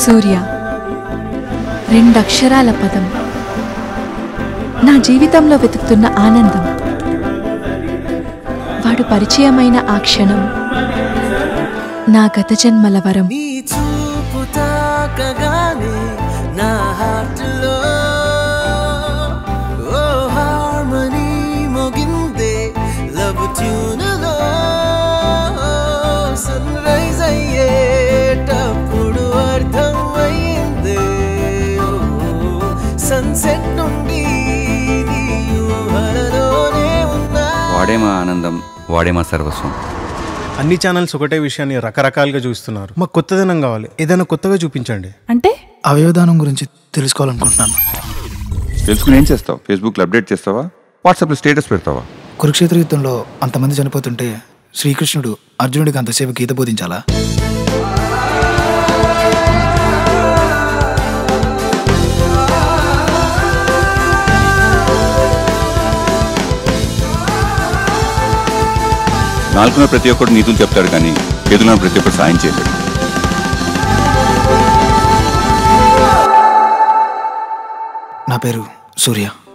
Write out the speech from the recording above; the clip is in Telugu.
సూర్య రెండక్షరాల పదం నా జీవితంలో వెతుకుతున్న ఆనందం వాడు పరిచయమైన ఆ క్షణం నా గత జన్మల వరం నీ చూపు తాకగానే నా హార్ట్లో ఓ హార్మనీ మోగిందే లవ్ ట్యూన్లో సన్ రైజ్ అయ్యేటప్పుడు అర్థం అయ్యిందే సన్సెట్ నుండి నీ ఊహలలోనే ఉన్నా వాడే మా ఆనందం వాడే మా సర్వస్వం అన్ని ఛానల్స్ ఒకటే విషయాన్ని రకరకాలుగా చూస్తున్నారు మాకు కొత్తదనం కావాలి ఏదైనా కొత్తగా చూపించండి అంటే అవయవదానం గురించి తెలుసుకోవాలనుకుంటున్నాను తెలుసుకుని ఏం చేస్తావు ఫేస్బుక్లో అప్డేట్ చేస్తావా వాట్సాప్లో స్టేటస్ పెడతావా కురుక్షేత్ర యుద్ధంలో అంతమంది చనిపోతుంటే శ్రీకృష్ణుడు అర్జునుడికి అంతసేపు గీత బోధించాలా నాలుగున ప్రతి ఒక్కరు నీతులు చెప్తాడు కానీ ఎదురున్న ప్రతి ఒక్కరు సాయం చేయలేడు నా పేరు సూర్య